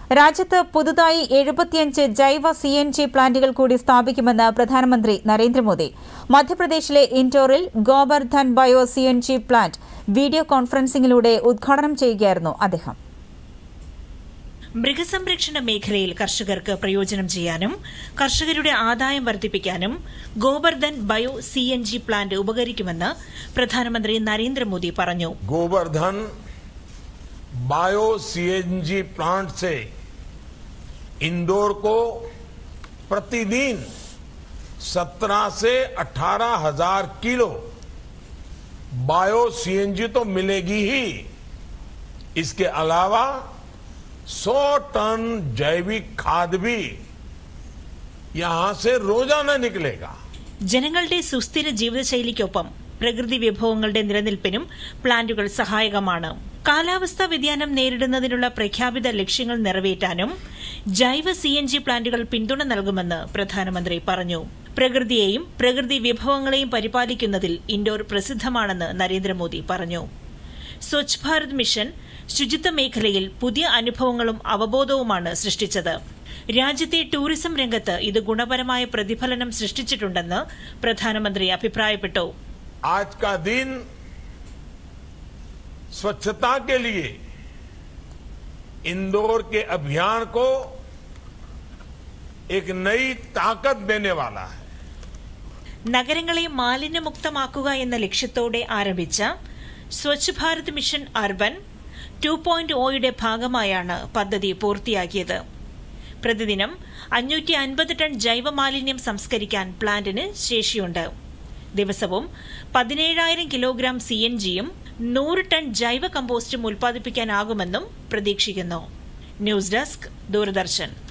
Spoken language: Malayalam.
രാജ്യത്ത് പുതുതായി എഴുപത്തിയഞ്ച് ജൈവ സി എൻ ജി പ്ലാന്റുകൾ കൂടി സ്ഥാപിക്കുമെന്ന് പ്രധാനമന്ത്രി നരേന്ദ്രമോദി മധ്യപ്രദേശിലെ ഇൻഡോറിൽ Gobardhan bio C N G plant video കോൺഫറൻസിംഗിലൂടെ ഉദ്ഘാടനം ചെയ്യുകയായിരുന്നു അദ്ദേഹം മൃഗസംരക്ഷണ മേഖലയിൽ കർഷകർക്ക് പ്രയോജനം ചെയ്യാനും കർഷകരുടെ ആദായം വർദ്ധിപ്പിക്കാനും Gobardhan bio C N G plant ഉപകരിക്കുമെന്ന് പ്രധാനമന്ത്രി നരേന്ദ്രമോദി പറഞ്ഞു गोवर्धन बायो सीएनजी प्लांट से इंदौर को प्रतिदिन 17 से अठारह हजार किलो बायो सीएनजी तो मिलेगी ही इसके अलावा 100 टन जैविक खाद भी यहां से रोजाना निकलेगा ജനങ്ങളുടെ സുസ്ഥിര ജീവിതശൈലിക്കൊപ്പം പ്രകൃതി വിഭവങ്ങളുടെ നിലനിൽപ്പിനും പ്ലാന്റുകൾ സഹായകമാണ് കാലാവസ്ഥാ വ്യതിയാനം നേരിടുന്നതിനുള്ള പ്രഖ്യാപിത ലക്ഷ്യങ്ങൾ നിറവേറ്റാനും ജൈവ സി എൻ ജി പ്ലാന്റുകൾ പിന്തുണ നൽകുമെന്ന് പ്രധാനമന്ത്രി പറഞ്ഞു പ്രകൃതിയെയും പ്രകൃതി വിഭവങ്ങളെയും പരിപാലിക്കുന്നതിൽ ഇൻഡോർ പ്രസിദ്ധമാണെന്ന് നരേന്ദ്രമോദി പറഞ്ഞു സ്വച്ഛ് ഭാരത് മിഷൻ ശുചിത്വ മേഖലയിൽ പുതിയ അനുഭവങ്ങളും അവബോധവുമാണ് സൃഷ്ടിച്ചത് രാജ്യത്തെ ടൂറിസം രംഗത്ത് ഇത് ഗുണപരമായ പ്രതിഫലനം സൃഷ്ടിച്ചിട്ടുണ്ടെന്ന് പ്രധാനമന്ത്രി അഭിപ്രായപ്പെട്ടു आज का दिन स्वच्छता के लिए इंदौर के अभियान को एक नई ताकत देने वाला है നഗരങ്ങളെ മാലിന്യമുക്തമാക്കുക എന്ന ലക്ഷ്യത്തോടെ ആരംഭിച്ച Swachh Bharat mission urban two point ഒയുടെ ഭാഗമായാണ് പദ്ധതി പൂർത്തിയാക്കിയത് പ്രതിദിനം അഞ്ഞൂറ്റി അൻപത് ടൺ ജൈവമാലിന്യം സംസ്കരിക്കാൻ പ്ലാന്റിന് ശേഷിയുണ്ട് ദിവസവും പതിനേഴായിരം കിലോഗ്രാം സി എൻ ജിയും നൂറ് ടൺ ജൈവ കമ്പോസ്റ്റും ഉൽപ്പാദിപ്പിക്കാനാകുമെന്നും പ്രതീക്ഷിക്കുന്നു ന്യൂസ് ഡെസ്ക് ദൂരദർശൻ